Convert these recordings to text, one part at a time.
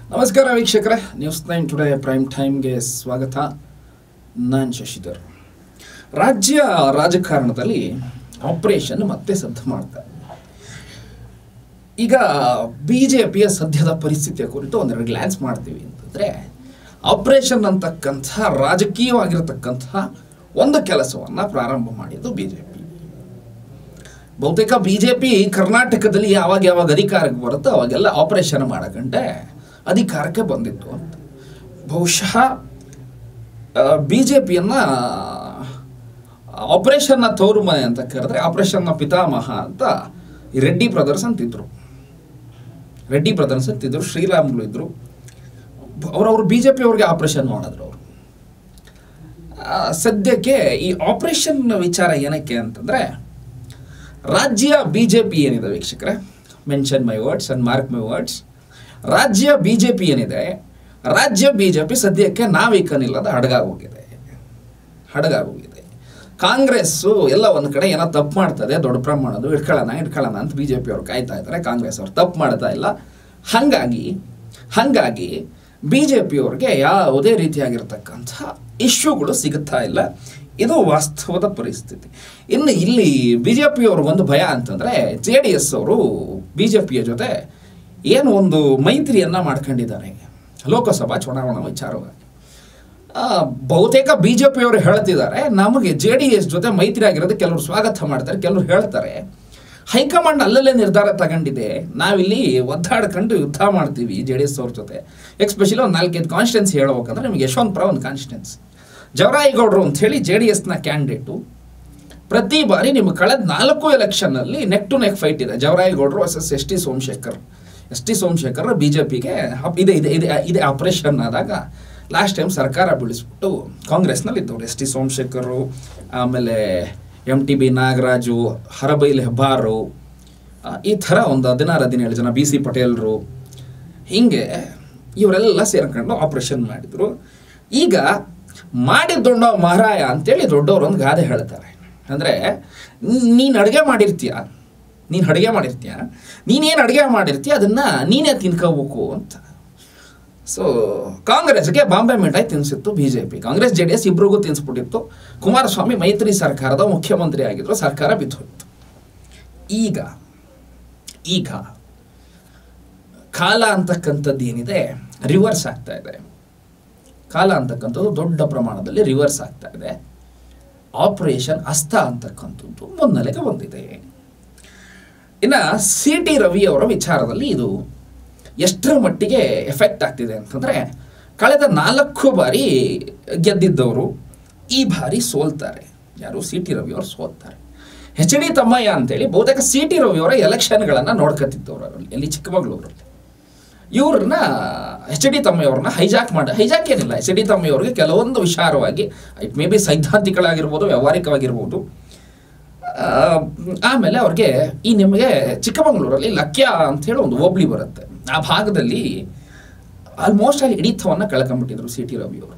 ನಮಸ್ಕಾರ ವೀಕ್ಷಕರೇ news nine today prime ಟೈಮ್ಗೆ ಸ್ವಾಗತ ನಾನು ಶಶಿಧರ್ ರಾಜ್ಯ ರಾಜಕಾರಣದಲ್ಲಿ ಆಪರೇಷನ್ ಮತ್ತೆ ಸದ್ದು ಮಾಡ್ತಾರೆ ಈಗ ಬಿ ಜೆ ಪಿಯ ಸದ್ಯದ ಪರಿಸ್ಥಿತಿಯ ಕುರಿತು ಒಂದೆರಡು ಗ್ಲ್ಯಾನ್ಸ್ ಮಾಡ್ತೀವಿ ಅಂತಂದರೆ ಆಪರೇಷನ್ ಅಂತಕ್ಕಂಥ ರಾಜಕೀಯವಾಗಿರತಕ್ಕಂಥ ಒಂದು ಕೆಲಸವನ್ನು ಪ್ರಾರಂಭ ಮಾಡಿದ್ದು ಬಿ ಜೆ ಪಿ ಬಹುತೇಕ ಬಿ ಜೆ ಪಿ ಕರ್ನಾಟಕದಲ್ಲಿ ಯಾವಾಗ ಯಾವಾಗ ಅಧಿಕಾರಕ್ಕೆ ಬರುತ್ತೋ ಅವಾಗೆಲ್ಲ ಆಪರೇಷನ್ ಮಾಡಕಂಡೆ ಅಧಿಕಾರಕ್ಕೆ ಬಂದಿತ್ತು ಅಂತ ಬಹುಶಃ ಬಿ ಜೆ ಪಿಯನ್ನು ಆಪರೇಷನ್ನ ತವರು ಮನೆ ಅಂತ ಕರೆದ್ರೆ ಆಪರೇಷನ್ನ ಪಿತಾಮಹ ಅಂತ ಈ ರೆಡ್ಡಿ ಬ್ರದರ್ಸ್ ಅಂತಿದ್ರು ರೆಡ್ಡಿ ಬ್ರದರ್ಸ್ ಅಂತಿದ್ರು ಶ್ರೀರಾಮುಲು ಇದ್ರು ಅವರವರು ಬಿ ಜೆ ಪಿ ಅವ್ರಿಗೆ ಆಪರೇಷನ್ ಮಾಡಿದ್ರು ಅವರು ಸದ್ಯಕ್ಕೆ ಈ ಆಪರೇಷನ್ ವಿಚಾರ ಏನಕ್ಕೆ ಅಂತಂದರೆ ರಾಜ್ಯ ಬಿ ಜೆ ಪಿ ಏನಿದೆ ವೀಕ್ಷಕರೇ mention my words and mark my words ರಾಜ್ಯ ಬಿ ಜೆ ಪಿ ಏನಿದೆ ರಾಜ್ಯ ಬಿ ಜೆ ಪಿ ಸದ್ಯಕ್ಕೆ ನಾವಿಕನಿಲ್ಲದ ಹಡಗಾಗೋಗಿದೆ ಹಡಗಾಗೋಗಿದೆ ಕಾಂಗ್ರೆಸ್ಸು ಎಲ್ಲ ಒಂದು ಕಡೆ ಏನೋ ತಪ್ಪು ಮಾಡ್ತದೆ ದೊಡ್ಡ ಪ್ರಮಾಣದ ಇಟ್ಕೊಳ್ಳೋಣ ಇಟ್ಕೊಳ್ಳೋಣ ಅಂತ ಬಿ ಜೆ ಪಿ ಅವ್ರು ಕಾಯ್ತಾ ಇದ್ದಾರೆ ಕಾಂಗ್ರೆಸ್ ಅವ್ರು ತಪ್ಪು ಮಾಡ್ತಾ ಇಲ್ಲ ಹಾಗಾಗಿ ಹಾಗಾಗಿ ಬಿ ಜೆ ಪಿಯವ್ರಿಗೆ ಯಾವುದೇ ರೀತಿಯಾಗಿರ್ತಕ್ಕಂಥ ಇಶ್ಯೂಗಳು ಸಿಗುತ್ತಾ ಇಲ್ಲ ಇದು ವಾಸ್ತವದ ಪರಿಸ್ಥಿತಿ ಇನ್ನು ಇಲ್ಲಿ ಬಿ ಜೆ ಪಿಯವ್ರ ಒಂದು ಭಯ ಅಂತಂದರೆ ಜೆ ಡಿ ಎಸ್ ಅವರು ಬಿ ಜೆ ಪಿಯ ಜೊತೆ ಏನು ಒಂದು ಮೈತ್ರಿಯನ್ನು ಮಾಡ್ಕೊಂಡಿದ್ದಾರೆ ಲೋಕಸಭಾ ಚುನಾವಣಾ ವಿಚಾರವಾಗಿ ಆ, ಬಹುತೇಕ ಬಿ ಜೆ ಪಿಯವರು ಹೇಳ್ತಿದ್ದಾರೆ ನಮಗೆ ಜೆ ಡಿ ಎಸ್ ಜೊತೆ ಮೈತ್ರಿ ಆಗಿರೋದು ಕೆಲವರು ಸ್ವಾಗತ ಮಾಡ್ತಾರೆ ಕೆಲವರು ಹೇಳ್ತಾರೆ ಹೈಕಮಾಂಡ್ ಅಲ್ಲಲ್ಲೇ ನಿರ್ಧಾರ ತಗೊಂಡಿದೆ ನಾವಿಲ್ಲಿ ಒದ್ದಾಡ್ಕೊಂಡು ಯುದ್ಧ ಮಾಡ್ತೀವಿ ಜೆ ಡಿ ಎಸ್ ಅವ್ರ ಜೊತೆ ಎಕ್ಸ್ಪೆಷಲಿ ಒಂದು ನಾಲ್ಕೈದು ಕಾನ್ಸ್ಟಿಟ್ಯೂನ್ಸಿ ಹೇಳ್ಬೇಕಂದ್ರೆ ನಿಮಗೆ ಯಶವಂತಪುರ ಒಂದು ಕಾನ್ಸ್ಟಿಟ್ಯೂನ್ಸಿ ಜವರಾಯಿಗೌಡರು ಅಂಥೇಳಿ ಜೆ ಡಿ ಎಸ್ನ ಕ್ಯಾಂಡಿಡೇಟು ಪ್ರತಿ ಬಾರಿ ನಿಮ್ಗೆ ಕಳೆದ ನಾಲ್ಕು ಎಲೆಕ್ಷನ್ನಲ್ಲಿ ನೆಕ್ ಟು ನೆಕ್ ಫೈಟ್ ಇದೆ ಜವರಾಯಿಗೌಡರು versus S T Somashekhar S T Somashekhar B J ಪಿಗೆ ಇದೆ ಇದೆ ಇದೆ ಇದೆ ಆಪರೇಷನ್ ಆದಾಗ ಲಾಸ್ಟ್ ಟೈಮ್ ಸರ್ಕಾರ ಬೀಳಿಸ್ಬಿಟ್ಟು ಕಾಂಗ್ರೆಸ್ನಲ್ಲಿ ಇದ್ದವ್ರು ಎಸ್ ಟಿ ಸೋಮಶೇಖರು ಆಮೇಲೆ M T B Nagaraju Arabail Hebbar ಆ, ಈ ಥರ ಒಂದು ಹದಿನಾರು ಹದಿನೇಳು ಜನ ಬಿ ಸಿ ಪಟೇಲ್ರು ಹಿಂಗೆ ಇವರೆಲ್ಲ ಸೇರ್ಕೊಂಡು ಆಪರೇಷನ್ ಮಾಡಿದರು ಈಗ ಮಾಡಿದ್ದೊಂಡ ಮಹಾರಾಯ ಅಂತೇಳಿ ದೊಡ್ಡವರು ಒಂದು ಗಾದೆ ಹೇಳ್ತಾರೆ ಅಂದರೆ ನೀನು ಅಡುಗೆ ಮಾಡಿರ್ತೀಯ ನೀನು ಅಡುಗೆ ಮಾಡಿರ್ತೀಯ ನೀನೇನು ಅಡುಗೆ ಮಾಡಿರ್ತೀಯ ಅದನ್ನು ನೀನೇ ತಿನ್ಕೋಬೇಕು ಅಂತ ಸೊ ಕಾಂಗ್ರೆಸ್ಗೆ ಬಾಂಬೆ ಮಿಠಾಯಿ ತಿನ್ಸಿತ್ತು B J P Congress J D S ಇಬ್ರಿಗೂ ತಿನ್ಸ್ಬಿಟ್ಟಿತ್ತು ಕುಮಾರಸ್ವಾಮಿ ಮೈತ್ರಿ ಸರ್ಕಾರದ ಮುಖ್ಯಮಂತ್ರಿ ಆಗಿದ್ರು ಸರ್ಕಾರ ಬಿದ್ದೋಯ್ತು ಈಗ ಈಗ ಕಾಲ ಅಂತಕ್ಕಂಥದ್ದು ಏನಿದೆ ರಿವರ್ಸ್ ಆಗ್ತಾ ಇದೆ ಕಾಲ ಅಂತಕ್ಕಂಥದ್ದು ದೊಡ್ಡ ಪ್ರಮಾಣದಲ್ಲಿ ರಿವರ್ಸ್ ಆಗ್ತಾ ಇದೆ ಆಪರೇಷನ್ ಅಸ್ತ ಅಂತಕ್ಕಂಥದ್ದು ಮುನ್ನೆಲೆಗೆ ಬಂದಿದೆ ಇನ್ನು ಸಿ ಟಿ ರವಿ ಅವರ ವಿಚಾರದಲ್ಲಿ ಇದು ಎಷ್ಟರ ಮಟ್ಟಿಗೆ ಎಫೆಕ್ಟ್ ಆಗ್ತಿದೆ ಅಂತಂದರೆ ಕಳೆದ ನಾಲ್ಕು ಬಾರಿ ಗೆದ್ದಿದ್ದವರು ಈ ಬಾರಿ ಸೋಲ್ತಾರೆ ಯಾರು ಸಿ ಟಿ ರವಿ ಅವರು ಸೋಲ್ತಾರೆ ಎಚ್ ಡಿ ತಮ್ಮಯ್ಯ ಅಂತೇಳಿ ಬಹುತೇಕ ಸಿ ಟಿ ರವಿ ಅವರ ಎಲೆಕ್ಷನ್ಗಳನ್ನು ನೋಡ್ಕೊತಿದ್ದವರು ಅವರಲ್ಲಿ ಎಲ್ಲಿ ಚಿಕ್ಕಮಗಳೂರಲ್ಲಿ ಇವ್ರನ್ನ ಎಚ್ ಡಿ ತಮ್ಮಯ್ಯವ್ರನ್ನ ಹೈಜಾಕ್ ಮಾಡಿ ಹೈಜಾಕ್ ಏನಿಲ್ಲ ಎಚ್ ಡಿ ತಮ್ಮಯ್ಯವ್ರಿಗೆ ಕೆಲವೊಂದು ವಿಚಾರವಾಗಿ ಇಟ್ ಮೇ ಬಿ ಸೈದ್ಧಾಂತಿಗಳಾಗಿರ್ಬೋದು ವ್ಯಾವಹಾರಿಕವಾಗಿರ್ಬೋದು ಆ, ಆಮೇಲೆ ಅವ್ರಿಗೆ ಈ ನಿಮಗೆ ಚಿಕ್ಕಮಗಳೂರಲ್ಲಿ ಲಕ್ಯ ಅಂತ ಹೇಳಿ ಒಂದು ಹೋಬ್ಳಿ ಬರುತ್ತೆ ಆ ಭಾಗದಲ್ಲಿ ಆಲ್ಮೋಸ್ಟ್ ಅಲ್ಲಿ ಹಿಡಿತವನ್ನು ಕಳ್ಕೊಂಡ್ಬಿಟ್ಟಿದ್ರು ಸಿ ಟಿ ರವಿಯವರು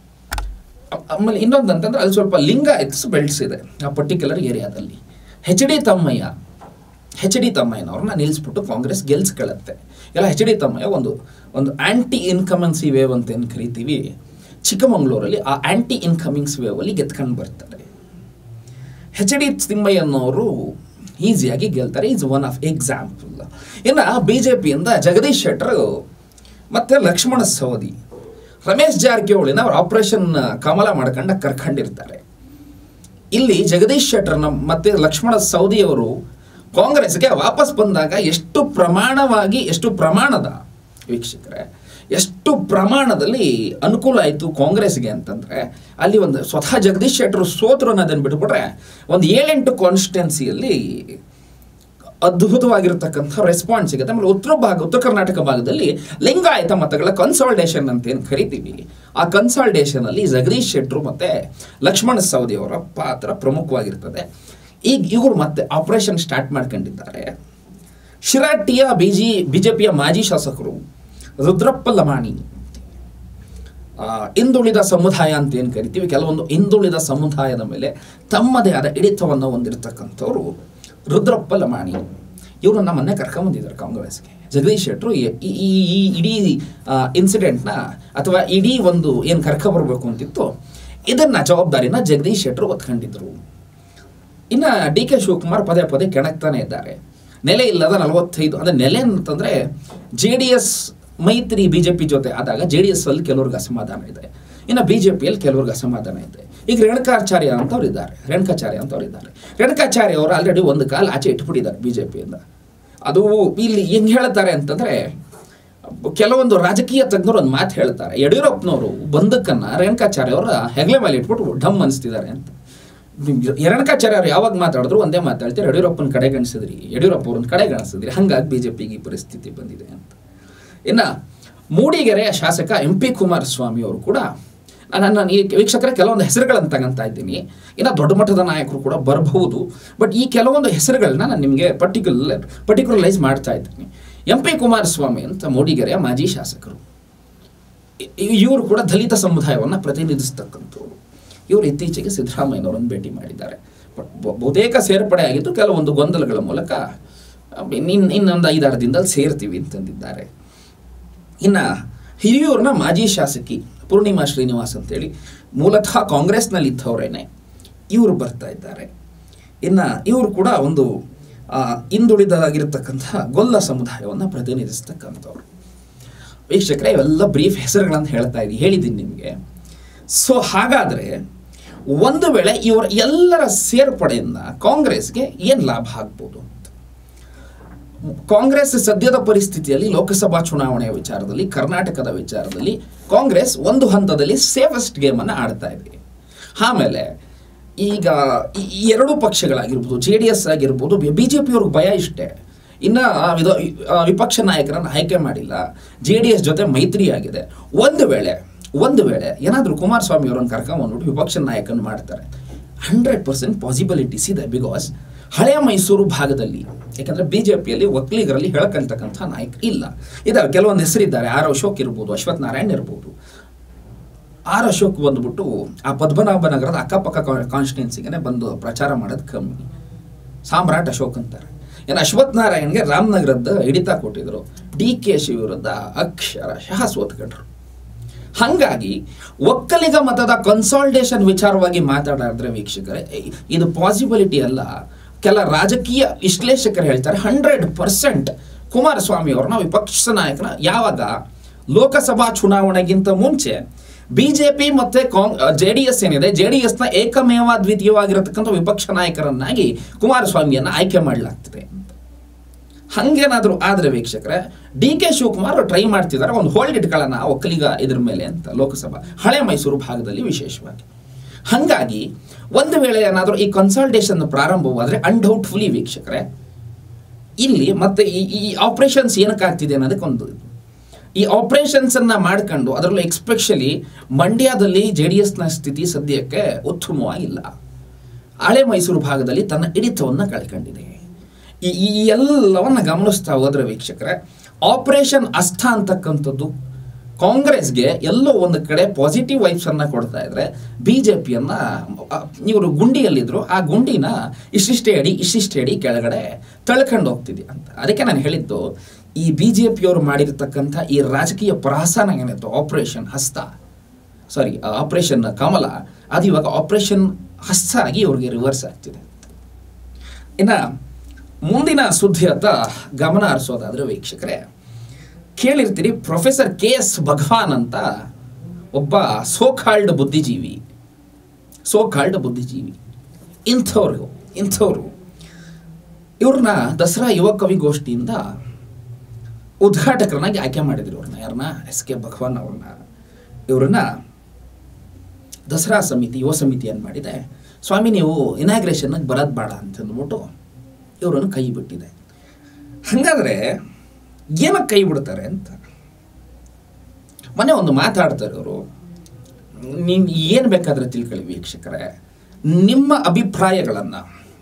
ಆ- ಆಮೇಲೆ ಇನ್ನೊಂದು ಅಂತಂದ್ರೆ ಅಲ್ಲಿ ಸ್ವಲ್ಪ ಲಿಂಗಾಯತ್ಸ್ ಬೆಲ್ಟ್ಸ್ ಇದೆ ಆ ಪರ್ಟಿಕ್ಯುಲರ್ ಏರಿಯಾದಲ್ಲಿ H D Thammaiah H D ತಮ್ಮಯ್ಯನವ್ರನ್ನ ನಿಲ್ಲಿಸ್ಬಿಟ್ಟು ಕಾಂಗ್ರೆಸ್ ಗೆಲ್ಸ್ಕೊಳ್ಳುತ್ತೆ ಎಲ್ಲ ಹೆಚ್ ಡಿ ತಮ್ಮಯ್ಯ ಒಂದು ಒಂದು ಆ್ಯಂಟಿ ಇನ್ಕಮೆನ್ಸಿ ವೇವ್ ಅಂತ ಏನು ಕರಿತೀವಿ ಚಿಕ್ಕಮಗಳೂರಲ್ಲಿ ಆ ಆ್ಯಂಟಿ ಇನ್ಕಮಿಂಗ್ಸ್ ವೇವಲ್ಲಿ ಗೆದ್ಕೊಂಡು ಬರ್ತಾರೆ ಹೆಚ್ ಡಿ ತಿಮ್ಮಯ್ಯನವರು ಈಸಿಯಾಗಿ ಗೆಲ್ತಾರೆ ಈಸ್ ಒನ್ ಆಫ್ ಎಕ್ಸಾಂಪಲ್ ಇನ್ನು ಬಿ ಜೆ ಪಿಯಿಂದ ಜಗದೀಶ್ ಶೆಟ್ಟರ್ ಮತ್ತು ಲಕ್ಷ್ಮಣ ಸವದಿ ರಮೇಶ್ ಜಾರಕಿಹೊಳಿನ ಅವ್ರು ಆಪರೇಷನ್ ಕಮಲ ಮಾಡ್ಕೊಂಡ ಕರ್ಕೊಂಡಿರ್ತಾರೆ ಇಲ್ಲಿ ಜಗದೀಶ್ ಶೆಟ್ಟರ್ನ ಮತ್ತು ಲಕ್ಷ್ಮಣ ಸವದಿಯವರು ಕಾಂಗ್ರೆಸ್ಗೆ ವಾಪಸ್ ಬಂದಾಗ ಎಷ್ಟು ಪ್ರಮಾಣವಾಗಿ ಎಷ್ಟು ಪ್ರಮಾಣದ ವೀಕ್ಷಕರೇ ಎಷ್ಟು ಪ್ರಮಾಣದಲ್ಲಿ ಅನುಕೂಲ ಆಯಿತು ಕಾಂಗ್ರೆಸ್ಗೆ ಅಂತಂದರೆ ಅಲ್ಲಿ ಒಂದು ಸ್ವತಃ ಜಗದೀಶ್ ಶೆಟ್ಟರು ಸೋತರು ಅನ್ನೋದನ್ನು ಬಿಟ್ಬಿಟ್ರೆ ಒಂದು ಏಳೆಂಟು ಕಾನ್ಸ್ಟಿಟ್ಯುನ್ಸಿಯಲ್ಲಿ ಅದ್ಭುತವಾಗಿರ್ತಕ್ಕಂಥ ರೆಸ್ಪಾನ್ಸ್ ಸಿಗುತ್ತೆ ಆಮೇಲೆ ಉತ್ತರ ಭಾಗ ಉತ್ತರ ಕರ್ನಾಟಕ ಭಾಗದಲ್ಲಿ ಲಿಂಗಾಯತ ಮತಗಳ ಕನ್ಸಾಲ್ಟೇಷನ್ ಅಂತ ಏನು ಕರಿತೀವಿ ಆ ಕನ್ಸಾಲ್ಟೇಷನ್ ಅಲ್ಲಿ ಜಗದೀಶ್ ಶೆಟ್ಟರು ಮತ್ತೆ ಲಕ್ಷ್ಮಣ ಸವದಿ ಅವರ ಪಾತ್ರ ಪ್ರಮುಖವಾಗಿರ್ತದೆ ಈಗ ಇವರು ಮತ್ತೆ ಆಪರೇಷನ್ ಸ್ಟಾರ್ಟ್ ಮಾಡ್ಕೊಂಡಿದ್ದಾರೆ ಶಿರಾಟಿಯ ಬಿಜಿ ಬಿಜೆಪಿಯ ಮಾಜಿ ಶಾಸಕರು ರುದ್ರಪ್ಪ ಲಮಾಣಿ ಆ, ಹಿಂದುಳಿದ ಸಮುದಾಯ ಅಂತ ಏನು ಕರಿತೀವಿ ಕೆಲವೊಂದು ಹಿಂದುಳಿದ ಸಮುದಾಯದ ಮೇಲೆ ತಮ್ಮದೇ ಆದ ಹಿಡಿತವನ್ನು ಹೊಂದಿರತಕ್ಕಂಥವ್ರು ರುದ್ರಪ್ಪ ಲಮಾಣಿ ಇವ್ರನ್ನ ಮೊನ್ನೆ ಕರ್ಕೊಂಬಂದಿದ್ದಾರೆ ಕಾಂಗ್ರೆಸ್ಗೆ ಜಗದೀಶ್ ಶೆಟ್ಟರು ಈ ಈ- ಈ- ಈ ಇಡೀ ಇನ್ಸಿಡೆಂಟ್ನ ಅಥವಾ ಇಡೀ ಒಂದು ಏನು ಕರ್ಕ ಬರಬೇಕು ಅಂತಿತ್ತು ಇದನ್ನ ಜವಾಬ್ದಾರಿನ ಜಗದೀಶ್ ಶೆಟ್ಟರು ಹೊತ್ಕೊಂಡಿದ್ರು ಇನ್ನು ಡಿ ಕೆ ಶಿವಕುಮಾರ್ ಪದೇ ಪದೇ ಕೆಣಕ್ತಾನೆ ಇದ್ದಾರೆ ನೆಲೆ ಇಲ್ಲದ ನಲವತ್ತೈದು ಅಂದರೆ ನೆಲೆ ಅಂತಂದರೆ ಜೆ ಡಿ ಎಸ್ ಮೈತ್ರಿ ಬಿ ಜೆ ಪಿ ಜೊತೆ ಆದಾಗ ಜೆ ಡಿ ಎಸ್ ಅಲ್ಲಿ ಕೆಲವ್ರಿಗೆ ಅಸಮಾಧಾನ ಇದೆ ಇನ್ನು ಬಿ ಜೆ ಪಿಯಲ್ಲಿ ಕೆಲವ್ರಿಗೆ ಅಸಮಾಧಾನ ಇದೆ ಈಗ ರೇಣುಕಾಚಾರ್ಯ ಅಂತವ್ರು ಇದ್ದಾರೆ ರೇಣುಕಾಚಾರ್ಯ ಅಂತವ್ರು ಇದ್ದಾರೆ ರೇಣುಕಾಚಾರ್ಯ ಅವರು ಆಲ್ರೆಡಿ ಒಂದು ಕಾಲ ಆಚೆ ಇಟ್ಬಿಟ್ಟಿದ್ದಾರೆ ಬಿ ಜೆ ಪಿಯಿಂದ ಅದು ಇಲ್ಲಿ ಹೆಂಗೆ ಹೇಳ್ತಾರೆ ಅಂತಂದರೆ ಕೆಲವೊಂದು ರಾಜಕೀಯ ತಜ್ಞರು ಒಂದು ಮಾತು ಹೇಳ್ತಾರೆ ಯಡಿಯೂರಪ್ಪನವರು ಬಂದಕ್ಕನ್ನ ರೇಣುಕಾಚಾರ್ಯ ಅವರ ಹೆಗಲೆ ಮೇಲೆ ಇಟ್ಬಿಟ್ಟು ಢಮ್ ಅನಿಸ್ತಿದ್ದಾರೆ ಅಂತ ರೇಣುಕಾಚಾರ್ಯ ಅವರು ಯಾವಾಗ ಮಾತಾಡಿದ್ರು ಒಂದೇ ಮಾತಾಡ್ತಾರೆ ಯಡಿಯೂರಪ್ಪನ ಕಡೆಗಣಿಸಿದ್ರಿ ಯಡಿಯೂರಪ್ಪ ಅವ್ರನ್ನ ಕಡೆಗಣಿಸಿದ್ರಿ ಹಂಗಾಗಿ ಬಿ ಜೆ ಪಿಗೆ ಈ ಪರಿಸ್ಥಿತಿ ಬಂದಿದೆ ಅಂತ ಇನ್ನು ಮೂಡಿಗೆರೆಯ ಶಾಸಕ ಎಂ ಪಿ ಕುಮಾರಸ್ವಾಮಿ ಅವರು ಕೂಡ ನನ್ನ ಈ ವೀಕ್ಷಕರ ಕೆಲವೊಂದು ಹೆಸರುಗಳನ್ನು ತಗೊಂತಾ ಇದ್ದೀನಿ ಇನ್ನು ದೊಡ್ಡ ಮಟ್ಟದ ನಾಯಕರು ಕೂಡ ಬರಬಹುದು ಬಟ್ ಈ ಕೆಲವೊಂದು ಹೆಸರುಗಳನ್ನ ನಾನು ನಿಮಗೆ ಪರ್ಟಿಕ್ಯುಲರ್ ಪರ್ಟಿಕ್ಯುಲರೈಸ್ ಮಾಡ್ತಾ ಇದ್ದೀನಿ ಎಂ ಪಿ ಕುಮಾರಸ್ವಾಮಿ ಅಂತ ಮೂಡಿಗೆರೆಯ ಮಾಜಿ ಶಾಸಕರು ಇ- ಇವರು ಕೂಡ ದಲಿತ ಸಮುದಾಯವನ್ನು ಪ್ರತಿನಿಧಿಸ್ತಕ್ಕಂಥವ್ರು ಇವರು ಇತ್ತೀಚೆಗೆ ಸಿದ್ದರಾಮಯ್ಯನವರನ್ನು ಭೇಟಿ ಮಾಡಿದ್ದಾರೆ ಬಟ್ ಬ- ಬಹುತೇಕ ಸೇರ್ಪಡೆ ಆಗಿದ್ದು ಕೆಲವೊಂದು ಗೊಂದಲಗಳ ಮೂಲಕ ಅಹ್, ಇನ್ ಇನ್ನೊಂದು ಐದಾರು ದಿನದಲ್ಲಿ ಸೇರ್ತೀವಿ ಅಂತಂದಿದ್ದಾರೆ ಇನ್ನು ಹಿರಿಯೂರಿನ ಮಾಜಿ ಶಾಸಕಿ ಪೂರ್ಣಿಮಾ ಶ್ರೀನಿವಾಸ್ ಅಂತೇಳಿ ಮೂಲತಃ ಕಾಂಗ್ರೆಸ್ನಲ್ಲಿ ಇದ್ದವರೇನೆ ಇವರು ಬರ್ತಾ ಇದ್ದಾರೆ ಇನ್ನು ಇವರು ಕೂಡ ಒಂದು ಆ, ಹಿಂದುಳಿದಾಗಿರ್ತಕ್ಕಂಥ ಗೊಲ್ಲ ಸಮುದಾಯವನ್ನು ಪ್ರತಿನಿಧಿಸ್ತಕ್ಕಂಥವ್ರು ವೀಕ್ಷಕರೇ ಇವೆಲ್ಲ ಬ್ರೀಫ್ ಹೆಸರುಗಳನ್ನು ಹೇಳ್ತಾ ಇದ್ದೀನಿ ಹೇಳಿದ್ದೀನಿ ನಿಮಗೆ ಸೊ ಹಾಗಾದರೆ ಒಂದು ವೇಳೆ ಇವರ ಎಲ್ಲರ ಸೇರ್ಪಡೆಯಿಂದ ಕಾಂಗ್ರೆಸ್ಗೆ ಏನು ಲಾಭ ಆಗ್ಬೋದು ಅಂತ ಕಾಂಗ್ರೆಸ್ ಸದ್ಯದ ಪರಿಸ್ಥಿತಿಯಲ್ಲಿ ಲೋಕಸಭಾ ಚುನಾವಣೆಯ ವಿಚಾರದಲ್ಲಿ ಕರ್ನಾಟಕದ ವಿಚಾರದಲ್ಲಿ ಕಾಂಗ್ರೆಸ್ ಒಂದು ಹಂತದಲ್ಲಿ ಸೇಫೆಸ್ಟ್ ಗೇಮನ್ನು ಆಡ್ತಾ ಇದೆ ಆಮೇಲೆ ಈಗ ಈ ಈ ಎರಡೂ ಪಕ್ಷಗಳಾಗಿರ್ಬೋದು ಜೆ ಡಿ ಎಸ್ ಆಗಿರ್ಬೋದು ಬಿ ಜೆ ಪಿಯವ್ರಿಗೆ ಭಯ ಇಷ್ಟೇ ಇನ್ನು ವಿಧ ಆ, ವಿಪಕ್ಷ ನಾಯಕರನ್ನು ಆಯ್ಕೆ ಮಾಡಿಲ್ಲ ಜೆ ಡಿ ಎಸ್ ಜೊತೆ ಮೈತ್ರಿ ಆಗಿದೆ ಒಂದು ವೇಳೆ ಒಂದು ವೇಳೆ ಏನಾದರೂ ಕುಮಾರಸ್ವಾಮಿ ಅವರನ್ನು ಕರ್ಕೊಂಬಂದ್ಬಿಟ್ಟು ವಿಪಕ್ಷ ನಾಯಕನ ಮಾಡ್ತಾರೆ ಹಂಡ್ರೆಡ್ ಪರ್ಸೆಂಟ್ ಪಾಸಿಬಿಲಿಟೀಸ್ ಇದೆ ಬಿಕಾಸ್ ಹಳೆಯ ಮೈಸೂರು ಭಾಗದಲ್ಲಿ ಯಾಕಂದರೆ ಬಿ ಜೆ ಪಿಯಲ್ಲಿ ಒಕ್ಕಲಿಗರಲ್ಲಿ ಹೇಳ್ಕೊಳ್ತಕ್ಕಂಥ ನಾಯಕರು ಇಲ್ಲ ಇದಾವೆ ಕೆಲವೊಂದು ಹೆಸರಿದ್ದಾರೆ ಆರ್ ಅಶೋಕ್ ಇರ್ಬೋದು ಅಶ್ವಥ್ ನಾರಾಯಣ್ ಇರ್ಬೋದು ಆರ್ ಅಶೋಕ್ ಬಂದ್ಬಿಟ್ಟು ಆ ಪದ್ಮನಾಭ ನಗರದ ಅಕ್ಕಪಕ್ಕ ಕಾನ್ಸ್ಟಿಟ್ಯೂನ್ಸಿಗೆ ಬಂದು ಪ್ರಚಾರ ಮಾಡೋದು ಕಮ್ಮಿ ಸಾಮ್ರಾಟ್ ಅಶೋಕ್ ಅಂತಾರೆ ಇನ್ನು ಅಶ್ವಥ್ ನಾರಾಯಣ್ಗೆ ರಾಮನಗರದ ಹಿಡಿತ ಕೊಟ್ಟಿದ್ರು ಡಿ ಕೆ ಶಿ ವಿರುದ್ಧ ಅಕ್ಷರಶಃ ಸೋತ್ಕೊಂಡ್ರು ಹಾಗಾಗಿ ಒಕ್ಕಲಿಗ ಮತದ ಕನ್ಸಾಲ್ಟೇಷನ್ ವಿಚಾರವಾಗಿ ಮಾತಾಡಿದ್ರೆ ವೀಕ್ಷಕರೇ ಇದು ಪಾಸಿಬಿಲಿಟಿ ಅಲ್ಲ ಕೆಲ ರಾಜಕೀಯ ವಿಶ್ಲೇಷಕರು ಹೇಳ್ತಾರೆ ಹಂಡ್ರೆಡ್ ಪರ್ಸೆಂಟ್ ಕುಮಾರಸ್ವಾಮಿ ಅವ್ರನ್ನ ವಿಪಕ್ಷ ನಾಯಕನ ಯಾವಾಗ ಲೋಕಸಭಾ ಚುನಾವಣೆಗಿಂತ ಮುಂಚೆ ಬಿಜೆಪಿ ಮತ್ತೆ ಕಾಂಗ್ ಜೆ ಡಿ ಎಸ್ ಏನಿದೆ ಜೆ ಡಿ ಎಸ್ನ ಏಕಮೇವ ದ್ವಿತೀಯವಾಗಿರತಕ್ಕಂಥ ವಿಪಕ್ಷ ನಾಯಕರನ್ನಾಗಿ ಕುಮಾರಸ್ವಾಮಿಯನ್ನ ಆಯ್ಕೆ ಮಾಡಲಾಗ್ತದೆ ಹಂಗೇನಾದರೂ ಆದರೆ ವೀಕ್ಷಕರೇ ಡಿ ಕೆ ಶಿವಕುಮಾರ್ ಟ್ರೈ ಮಾಡ್ತಿದ್ದಾರೆ ಒಂದು ಹೋಲ್ಡ್ ಇಟ್ಕೊಳ್ಳೋಣ ಒಕ್ಕಲಿಗ ಇದ್ರ ಮೇಲೆ ಅಂತ ಲೋಕಸಭಾ ಹಳೆ ಮೈಸೂರು ಭಾಗದಲ್ಲಿ ವಿಶೇಷವಾಗಿ ಹಾಗಾಗಿ ಒಂದು ವೇಳೆ ಏನಾದರೂ ಈ ಕನ್ಸಲ್ಟೇಷನ್ ಪ್ರಾರಂಭವಾದರೆ ಅನ್ಡೌಟ್ಫುಲಿ ವೀಕ್ಷಕರೇ ಇಲ್ಲಿ ಮತ್ತೆ ಈ ಈ ಆಪರೇಷನ್ಸ್ ಏನಕ್ಕಾಗ್ತಿದೆ ಅನ್ನೋದಕ್ಕೆ ಒಂದು ಇದು. ಈ ಆಪರೇಷನ್ಸನ್ನು ಮಾಡ್ಕೊಂಡು ಅದರಲ್ಲೂ ಎಕ್ಸ್ಪೆಷಲಿ ಮಂಡ್ಯದಲ್ಲಿ ಜೆ ಡಿ ಎಸ್ನ ಸ್ಥಿತಿ ಸದ್ಯಕ್ಕೆ ಉತ್ತಮವಾಗಿಲ್ಲ ಹಳೆ ಮೈಸೂರು ಭಾಗದಲ್ಲಿ ತನ್ನ ಹಿಡಿತವನ್ನು ಕಳ್ಕೊಂಡಿದೆ ಈ ಈ ಎಲ್ಲವನ್ನ ಗಮನಿಸ್ತಾ ಹೋದ್ರೆ ವೀಕ್ಷಕರೇ ಆಪರೇಷನ್ ಅಸ್ಥ ಅಂತಕ್ಕಂಥದ್ದು ಕಾಂಗ್ರೆಸ್ಗೆ ಎಲ್ಲೋ ಒಂದು ಕಡೆ ಪಾಸಿಟಿವ್ ವೈಬ್ಸನ್ನು ಕೊಡ್ತಾ ಇದ್ರೆ ಬಿ ಜೆ ಪಿಯನ್ನು ಇವರು ಗುಂಡಿಯಲ್ಲಿದ್ದರು ಆ ಗುಂಡಿನ ಇಷ್ಟಿಷ್ಟೇ ಅಡಿ ಇಷ್ಟಿಷ್ಟೇ ಅಡಿ ಕೆಳಗಡೆ ತಳ್ಕೊಂಡು ಹೋಗ್ತಿದೆ ಅಂತ ಅದಕ್ಕೆ ನಾನು ಹೇಳಿದ್ದು ಈ ಬಿ ಜೆ ಪಿಯವರು ಮಾಡಿರ್ತಕ್ಕಂಥ ಈ ರಾಜಕೀಯ ಪ್ರಹಸನ ಏನಿತ್ತು ಆಪರೇಷನ್ ಹಸ್ತ ಸಾರಿ ಆಪರೇಷನ್ ಕಮಲ ಅದು ಇವಾಗ ಆಪರೇಷನ್ ಹಸ್ತ ಆಗಿ ಇವ್ರಿಗೆ ರಿವರ್ಸ್ ಆಗ್ತಿದೆ ಇನ್ನು ಮುಂದಿನ ಸುದ್ದಿಯತ್ತ ಗಮನ ಹರಿಸೋದಾದ್ರೆ ವೀಕ್ಷಕರೇ ಕೇಳಿರ್ತೀರಿ ಪ್ರೊಫೆಸರ್ ಕೆ ಎಸ್ ಭಗವಾನ್ ಅಂತ ಒಬ್ಬ ಸೋಕಾಲ್ಡ್ ಬುದ್ಧಿಜೀವಿ ಸೋಕಾಲ್ಡ್ ಬುದ್ಧಿಜೀವಿ ಇಂಥವ್ರು ಇಂಥವ್ರು ಇವ್ರನ್ನ ದಸರಾ ಯುವ ಕವಿಗೋಷ್ಠಿಯಿಂದ ಉದ್ಘಾಟಕರನ್ನಾಗಿ ಆಯ್ಕೆ ಮಾಡಿದ್ರು ಇವ್ರನ್ನ ಯಾರನ್ನ ಎಸ್ ಕೆ ಭಗವಾನ್ ಅವ್ರನ್ನ ಇವ್ರನ್ನ ದಸರಾ ಸಮಿತಿ ಯುವ ಸಮಿತಿ ಏನು ಮಾಡಿದೆ ಸ್ವಾಮಿ ನೀವು ಇನಾಗ್ರೇಷನ್ಗೆ ಬರೋದು ಬೇಡ ಅಂತಂದ್ಬಿಟ್ಟು ಇವರನ್ನು ಕೈ ಬಿಟ್ಟಿದೆ ಹಾಗಾದರೆ ಏನಕ್ಕೆ ಕೈ ಬಿಡ್ತಾರೆ ಅಂತ ಮೊನ್ನೆ ಒಂದು ಮಾತಾಡ್ತಾರೆ ಅವರು ನೀವು ಏನು ಬೇಕಾದರೆ ತಿಳ್ಕೊಳ್ಳಿ ವೀಕ್ಷಕರೇ ನಿಮ್ಮ ಅಭಿಪ್ರಾಯಗಳನ್ನು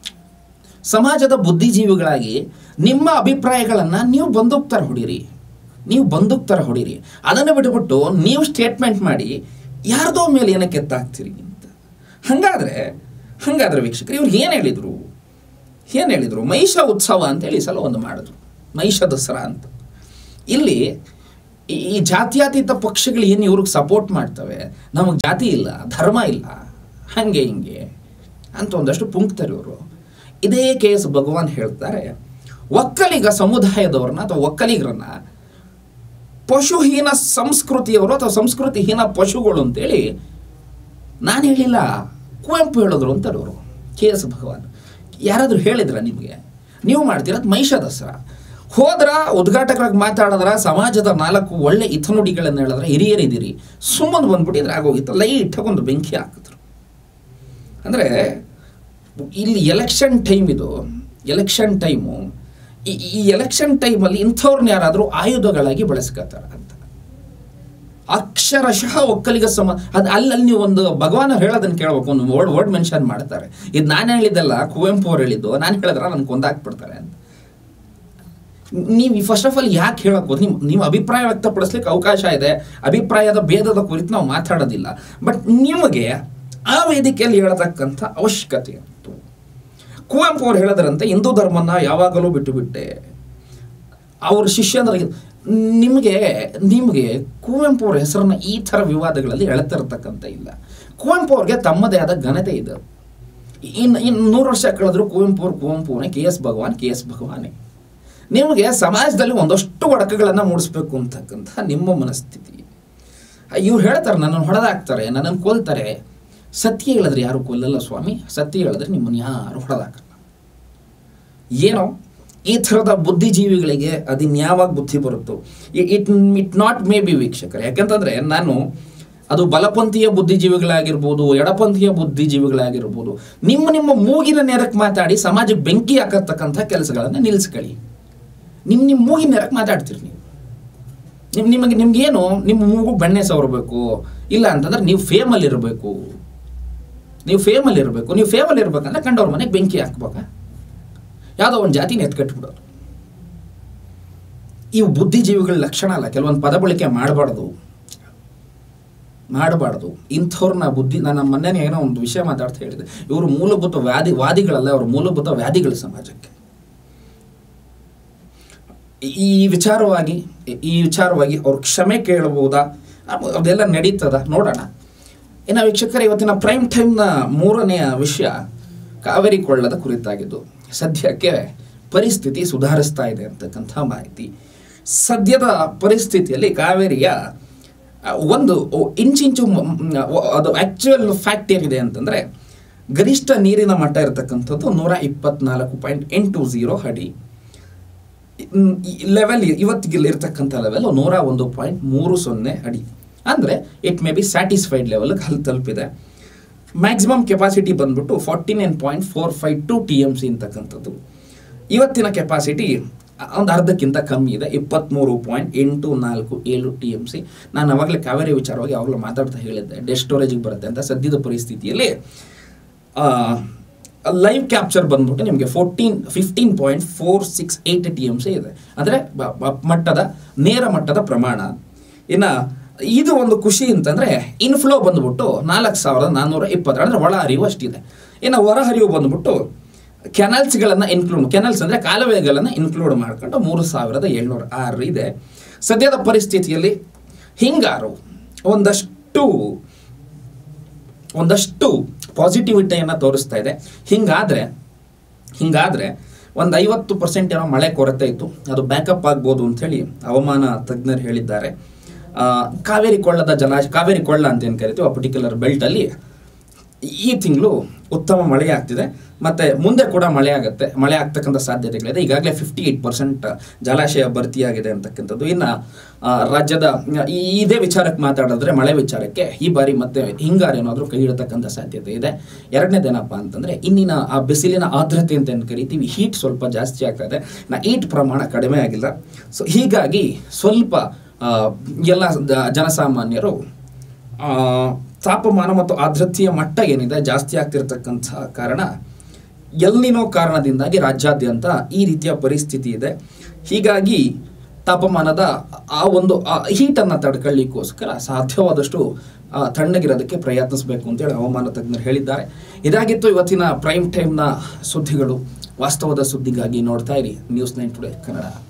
ಸಮಾಜದ ಬುದ್ಧಿಜೀವಿಗಳಾಗಿ ನಿಮ್ಮ ಅಭಿಪ್ರಾಯಗಳನ್ನು ನೀವು ಬಂದೂಕ್ ಥರ ಹೊಡೀರಿ ನೀವು ಬಂದೂಕ್ ಥರ ಹೊಡೀರಿ ಅದನ್ನು ಬಿಟ್ಬಿಟ್ಟು ನೀವು ಸ್ಟೇಟ್ಮೆಂಟ್ ಮಾಡಿ ಯಾರ್ದೋ ಮೇಲೆ ಏನಕ್ಕೆ ಎತ್ತಾಗ್ತೀರಿ ಅಂತ ಹಾಗಾದರೆ ಹಾಗಾದರೆ ವೀಕ್ಷಕರು ಇವ್ರು ಏನು ಹೇಳಿದರು ಏನು ಹೇಳಿದರು ಮಹಿಷ ಉತ್ಸವ ಅಂತ ಹೇಳಿ ಈ ಸಲ ಒಂದು ಮಾಡಿದ್ರು ಮಹಿಷ ದಸರಾ ಅಂತ ಇಲ್ಲಿ ಈ- ಈ ಜಾತ್ಯತೀತ ಪಕ್ಷಗಳು ಏನು ಇವ್ರಿಗೆ ಸಪೋರ್ಟ್ ಮಾಡ್ತವೆ ನಮಗೆ ಜಾತಿ ಇಲ್ಲ ಧರ್ಮ ಇಲ್ಲ ಹಾಗೆ ಹಿಂಗೆ ಅಂತ ಒಂದಷ್ಟು ಪುಂಕ್ತಾರೆ ಇವರು ಇದೇ ಕೆ ಎಸ್ ಭಗವಾನ್ ಹೇಳ್ತಾರೆ ಒಕ್ಕಲಿಗ ಸಮುದಾಯದವ್ರನ್ನ ಅಥವಾ ಒಕ್ಕಲಿಗರನ್ನ ಪಶುಹೀನ ಸಂಸ್ಕೃತಿಯವರು ಅಥವಾ ಸಂಸ್ಕೃತಿಹೀನ ಪಶುಗಳು ಅಂತೇಳಿ ನಾನು ಹೇಳಿಲ್ಲ ಕುವೆಂಪು ಹೇಳಿದ್ರು ಅಂತಾರೆ ಅವರು ಕೆ ಎಸ್ ಭಗವಾನ್ ಯಾರಾದರೂ ಹೇಳಿದ್ರ ನಿಮಗೆ ನೀವು ಮಾಡ್ತೀರದು ಮಹಿಷ ದಸರಾ ಹೋದ್ರ ಉದ್ಘಾಟಕರಾಗಿ ಮಾತಾಡಿದ್ರ ಸಮಾಜದ ನಾಲ್ಕು ಒಳ್ಳೆ ಇಥನುಡಿಗಳನ್ನು ಹೇಳಿದ್ರೆ ಹಿರಿಯರಿದ್ದೀರಿ ಸುಮ್ಮನೆ ಬಂದ್ಬಿಟ್ಟಿದ್ರೆ ಆಗೋಗಿತ್ತು ಲೈಟ್ ಒಂದು ಬೆಂಕಿ ಹಾಕಿದ್ರು ಅಂದರೆ ಇಲ್ಲಿ ಎಲೆಕ್ಷನ್ ಟೈಮ್ ಇದು ಎಲೆಕ್ಷನ್ ಟೈಮು ಈ ಈ ಎಲೆಕ್ಷನ್ ಟೈಮಲ್ಲಿ ಇಂಥವ್ರನ್ನ ಯಾರಾದರೂ ಆಯುಧಗಳಾಗಿ ಬಳಸ್ಕೊತಾರ ಅಂತ ಅಕ್ಷರಶಃ ಒಕ್ಕಲಿಗ ಸಮ ಅದು ಅಲ್ಲಿ ನೀವು ಒಂದು ಭಗವಾನ ಹೇಳೋದನ್ನ ಕೇಳಬೇಕು ಒಂದು ವರ್ಡ್ ವರ್ಡ್ ಮೆನ್ಷನ್ ಮಾಡ್ತಾರೆ ಇದು ನಾನು ಹೇಳಿದ್ದಲ್ಲ ಕುವೆಂಪು ಅವ್ರು ಹೇಳಿದ್ದು ನಾನು ಹೇಳಿದ್ರೆ ನನ್ಗೆ ಕೊಂದಾಕ್ಬಿಡ್ತಾರೆ ಅಂತ ನೀವು ಫಸ್ಟ್ ಆಫ್ ಆಲ್ ಯಾಕೆ ಹೇಳಕ್ ನಿಮ್ಮ ನಿಮ್ಮ ಅಭಿಪ್ರಾಯ ವ್ಯಕ್ತಪಡಿಸ್ಲಿಕ್ಕೆ ಅವಕಾಶ ಇದೆ ಅಭಿಪ್ರಾಯದ ಭೇದದ ಕುರಿತು ನಾವು ಮಾತಾಡೋದಿಲ್ಲ ಬಟ್ ನಿಮಗೆ ಆ ವೇದಿಕೆಯಲ್ಲಿ ಹೇಳತಕ್ಕಂಥ ಅವಶ್ಯಕತೆ ಉಂಟು ಕುವೆಂಪು ಅವ್ರು ಹೇಳದ್ರಂತೆ ಹಿಂದೂ ಧರ್ಮನ ಯಾವಾಗಲೂ ಬಿಟ್ಟು ಬಿಟ್ಟೆ ಅವ್ರ ಶಿಷ್ಯಂದ್ರಿಗೆ ನಿಮಗೆ ನಿಮಗೆ ಕುವೆಂಪು ಅವ್ರ ಹೆಸರನ್ನ ಈ ಥರ ವಿವಾದಗಳಲ್ಲಿ ಎಳೆತಿರ್ತಕ್ಕಂಥ ಇಲ್ಲ ಕುವೆಂಪು ಅವ್ರಿಗೆ ತಮ್ಮದೇ ಆದ ಘನತೆ ಇದೆ ಇನ್ನು ಇನ್ನು ನೂರು ವರ್ಷ ಕಳೆದ್ರು ಕುವೆಂಪು ಅವ್ರು ಕುವೆಂಪುನೇ K S Bhagwan K S ಭಗವಾನೇ ನಿಮಗೆ ಸಮಾಜದಲ್ಲಿ ಒಂದಷ್ಟು ಒಡಕಗಳನ್ನು ಮೂಡಿಸ್ಬೇಕು ಅಂತಕ್ಕಂಥ ನಿಮ್ಮ ಮನಸ್ಥಿತಿ ಇವ್ರು ಹೇಳ್ತಾರೆ ನನ್ನನ್ನು ಹೊಡೆದಾಕ್ತಾರೆ ನನ್ನನ್ನು ಕೊಲ್ತಾರೆ ಸತ್ಯ ಹೇಳಿದ್ರೆ ಯಾರು ಕೊಲ್ಲಲ್ಲ ಸ್ವಾಮಿ ಸತ್ಯ ಹೇಳಿದ್ರೆ ನಿಮ್ಮನ್ನು ಯಾರು ಹೊಡೆದಾಕಲ್ಲ ಏನೋ ಈ ಥರದ ಬುದ್ಧಿಜೀವಿಗಳಿಗೆ ಅದಿನ್ಯಾವಾಗ ಬುದ್ಧಿ ಬರುತ್ತೋ it it not may be ವೀಕ್ಷಕರೇ ಯಾಕಂತಂದ್ರೆ ನಾನು ಅದು ಬಲಪಂಥೀಯ ಬುದ್ಧಿಜೀವಿಗಳಾಗಿರ್ಬೋದು ಎಡಪಂಥೀಯ ಬುದ್ಧಿಜೀವಿಗಳಾಗಿರ್ಬೋದು ನಿಮ್ಮ ನಿಮ್ಮ ಮೂಗಿನ ನೇರಕ್ಕೆ ಮಾತಾಡಿ ಸಮಾಜಕ್ಕೆ ಬೆಂಕಿ ಹಾಕತಕ್ಕಂಥ ಕೆಲಸಗಳನ್ನು ನಿಲ್ಲಿಸ್ಕೊಳ್ಳಿ ನಿಮ್ಮ ನಿಮ್ಮ ಮೂಗಿನ ನೇರಕ್ಕೆ ಮಾತಾಡ್ತೀರಿ ನೀವು ನಿಮ್ ನಿಮಗೆ ನಿಮ್ಗೇನು ನಿಮ್ಮ ಮೂಗು ಬೆಣ್ಣೆ ಸವರಬೇಕು ಇಲ್ಲ ಅಂತಂದ್ರೆ ನೀವು ಫೇಮಲ್ಲಿ ಇರಬೇಕು ನೀವು ಫೇಮಲ್ಲಿ ಇರಬೇಕು ನೀವು ಫೇಮಲ್ಲಿ ಇರ್ಬೇಕಂದ್ರೆ ಕಂಡವ್ರ ಮನೆಗೆ ಬೆಂಕಿ ಹಾಕ್ಬೇಕಾ ಯಾವುದೋ ಒಂದು ಜಾತಿನ ಎತ್ಕಟ್ಬಿಡೋರು ಇವು ಬುದ್ಧಿಜೀವಿಗಳ ಲಕ್ಷಣ ಅಲ್ಲ ಕೆಲವೊಂದು ಪದ ಬಳಕೆ ಮಾಡಬಾರ್ದು ಮಾಡಬಾರ್ದು ಇಂಥವ್ರನ್ನ ಬುದ್ಧಿ ನಾನು ಮೊನ್ನೆ ಏನೋ ಒಂದು ವಿಷಯ ಮಾತಾಡ್ತಾ ಹೇಳಿದೆ ಇವರು ಮೂಲಭೂತ ವ್ಯಾಧಿ ವಾದಿಗಳಲ್ಲ ಅವರು ಮೂಲಭೂತ ವ್ಯಾಧಿಗಳು ಸಮಾಜಕ್ಕೆ ಈ ವಿಚಾರವಾಗಿ ಈ ವಿಚಾರವಾಗಿ ಅವ್ರು ಕ್ಷಮೆ ಕೇಳಬಹುದಾ ಅದೆಲ್ಲ ನಡೀತದ ನೋಡೋಣ ಇನ್ನು ವೀಕ್ಷಕರ ಇವತ್ತಿನ ಪ್ರೈಮ್ ಟೈಮ್ನ ಮೂರನೆಯ ವಿಷಯ ಕಾವೇರಿ ಕೊಳ್ಳದ ಕುರಿತಾಗಿದ್ದು ಸದ್ಯಕ್ಕೆ ಪರಿಸ್ಥಿತಿ ಸುಧಾರಿಸ್ತಾ ಇದೆ ಅಂತಕ್ಕಂಥ ಮಾಹಿತಿ ಸದ್ಯದ ಪರಿಸ್ಥಿತಿಯಲ್ಲಿ ಕಾವೇರಿಯ ಆ, ಒಂದು ಇಂಚಿಂಚು ಮ- ಮ್, ಅದು ಆ್ಯಕ್ಚುಯಲ್ ಫ್ಯಾಕ್ಟ್ ಏನಿದೆ ಅಂತಂದರೆ ಗರಿಷ್ಠ ನೀರಿನ ಮಟ್ಟ ಇರತಕ್ಕಂಥದ್ದು ನೂರ ಇಪ್ಪತ್ನಾಲ್ಕು ಪಾಯಿಂಟ್ ಎಂಟು ಝೀರೋ ಅಡಿ ಲೆವೆಲ್ ಇವತ್ತಿಗೆ ಇರ್ತಕ್ಕಂಥ ಲೆವೆಲ್ ನೂರ ಒಂದು ಪಾಯಿಂಟ್ ಮೂರು ಸೊನ್ನೆ ಅಡಿ ಅಂದರೆ ಇಟ್ ಮೇ ಬಿ ಸ್ಯಾಟಿಸ್ಫೈಡ್ ಲೆವೆಲ್ಗೆ ಅಲ್ಲಿ ತಲುಪಿದೆ ಮ್ಯಾಕ್ಸಿಮಮ್ ಕೆಪಾಸಿಟಿ ಬಂದ್ಬಿಟ್ಟು forty nine point four five two T M C ಅಂತಕ್ಕಂಥದ್ದು ಇವತ್ತಿನ ಕೆಪಾಸಿಟಿ ಒಂದು ಅರ್ಧಕ್ಕಿಂತ ಕಮ್ಮಿ ಇದೆ ಇಪ್ಪತ್ತ್ಮೂರು ಪಾಯಿಂಟ್ ಎಂಟು ನಾಲ್ಕು ಏಳು ಟಿ ಎಮ್ ಸಿ ನಾನು ಅವಾಗಲೇ ಕಾವೇರಿ ವಿಚಾರವಾಗಿ ಯಾವಾಗಲೂ ಮಾತಾಡ್ತಾ ಹೇಳಿದ್ದೆ ಡೆಡ್ ಸ್ಟೋರೇಜಿಗೆ ಬರುತ್ತೆ ಅಂತ ಸದ್ಯದ ಪರಿಸ್ಥಿತಿಯಲ್ಲಿ ಲೈವ್ ಕ್ಯಾಪ್ಚರ್ ಬಂದ್ಬಿಟ್ಟು ನಿಮಗೆ fourteen fifteen point four six eight T M C ಇದೆ ಅಂದರೆ ಬ- ಬ- ಮಟ್ಟದ ನೇರ ಮಟ್ಟದ ಪ್ರಮಾಣ ಇನ್ನು ಇದು ಒಂದು ಖುಷಿ ಅಂತಂದರೆ ಇನ್ಫ್ಲೋ ಬಂದ್ಬಿಟ್ಟು ನಾಲ್ಕು ಸಾವಿರದ ನಾನ್ನೂರ ಇಪ್ಪತ್ತೆರಡು ಅಂದರೆ ಒಳ ಹರಿವು ಅಷ್ಟಿದೆ ಇನ್ನು ಹೊರ ಹರಿವು ಬಂದ್ಬಿಟ್ಟು ಕೆನಲ್ಸ್ಗಳನ್ನು ಇನ್ಕ್ಲೂಡ್ ಕೆನಲ್ಸ್ ಅಂದರೆ ಕಾಲುವೆಗಳನ್ನು ಇನ್ಕ್ಲೂಡ್ ಮಾಡ್ಕೊಂಡು ಮೂರು ಸಾವಿರದ ಏಳ್ನೂರ ಆರು ಇದೆ ಸದ್ಯದ ಪರಿಸ್ಥಿತಿಯಲ್ಲಿ ಹಿಂಗಾರು ಒಂದಷ್ಟು ಒಂದಷ್ಟು ಪಾಸಿಟಿವಿಟಿಯನ್ನು ತೋರಿಸ್ತಾ ಇದೆ ಹಿಂಗಾದರೆ ಹಿಂಗಾದರೆ ಒಂದು ಐವತ್ತು ಪರ್ಸೆಂಟ್ ಏನೋ ಮಳೆ ಕೊರತೆ ಇತ್ತು ಅದು ಬ್ಯಾಕಪ್ ಆಗ್ಬೋದು ಅಂಥೇಳಿ ಹವಾಮಾನ ತಜ್ಞರು ಹೇಳಿದ್ದಾರೆ ಆ, ಕಾವೇರಿ ಕೊಳ್ಳದ ಜಲಾಶ ಕಾವೇರಿ ಕೊಳ್ಳ ಅಂತ ಏನು ಕರಿತೀವಿ ಆ ಪರ್ಟಿಕ್ಯುಲರ್ ಬೆಲ್ಟಲ್ಲಿ ಈ ತಿಂಗಳು ಉತ್ತಮ ಮಳೆ ಆಗ್ತಿದೆ ಮತ್ತು ಮುಂದೆ ಕೂಡ ಮಳೆ ಆಗುತ್ತೆ ಮಳೆ ಆಗ್ತಕ್ಕಂಥ ಸಾಧ್ಯತೆಗಳಿದೆ ಈಗಾಗಲೇ ಫಿಫ್ಟಿ ಏಯ್ಟ್ ಪರ್ಸೆಂಟ್ ಜಲಾಶಯ ಭರ್ತಿಯಾಗಿದೆ ಅಂತಕ್ಕಂಥದ್ದು ಇನ್ನು ಆ, ರಾಜ್ಯದ ಈ ಇದೇ ವಿಚಾರಕ್ಕೆ ಮಾತಾಡಿದ್ರೆ ಮಳೆ ವಿಚಾರಕ್ಕೆ ಈ ಬಾರಿ ಮತ್ತೆ ಹಿಂಗಾರು ಏನಾದರೂ ಕೈ ಹಿಡತಕ್ಕಂಥ ಸಾಧ್ಯತೆ ಇದೆ ಎರಡನೇದೇನಪ್ಪ ಅಂತಂದರೆ ಇನ್ನಿನ ಆ ಬಿಸಿಲಿನ ಆರ್ದ್ರತೆ ಅಂತ ಏನು ಕರಿತೀವಿ ಹೀಟ್ ಸ್ವಲ್ಪ ಜಾಸ್ತಿ ಆಗ್ತಾ ಇದೆ ನಾ ಹೀಟ್ ಪ್ರಮಾಣ ಕಡಿಮೆ ಆಗಿಲ್ಲ ಸೊ ಹೀಗಾಗಿ ಸ್ವಲ್ಪ ಆ, ಎಲ್ಲ ದ- ಜನಸಾಮಾನ್ಯರು ಆ, ತಾಪಮಾನ ಮತ್ತು ಆರ್ದ್ರತೆಯ ಮಟ್ಟ ಏನಿದೆ ಜಾಸ್ತಿ ಆಗ್ತಿರ್ತಕ್ಕಂಥ ಕಾರಣ ಎಲ್ಲಿನೋ ಕಾರಣದಿಂದಾಗಿ ರಾಜ್ಯಾದ್ಯಂತ ಈ ರೀತಿಯ ಪರಿಸ್ಥಿತಿ ಇದೆ ಹೀಗಾಗಿ ತಾಪಮಾನದ ಆ ಒಂದು ಹೀಟನ್ನು ತಡ್ಕೊಳ್ಳಿಕ್ಕೋಸ್ಕರ ಸಾಧ್ಯವಾದಷ್ಟು ಆ, ತಣ್ಣಗಿರೋದಕ್ಕೆ ಪ್ರಯತ್ನಿಸಬೇಕು ಅಂತೇಳಿ ಹವಾಮಾನ ತಜ್ಞರು ಹೇಳಿದ್ದಾರೆ ಇದಾಗಿತ್ತು ಇವತ್ತಿನ ಪ್ರೈಮ್ ಟೈಮ್ನ ಸುದ್ದಿಗಳು ವಾಸ್ತವದ ಸುದ್ದಿಗಾಗಿ ನೋಡ್ತಾ ಇರಿ ನ್ಯೂಸ್ ನೈನ್ ಟುಡೇ ಕನ್ನಡ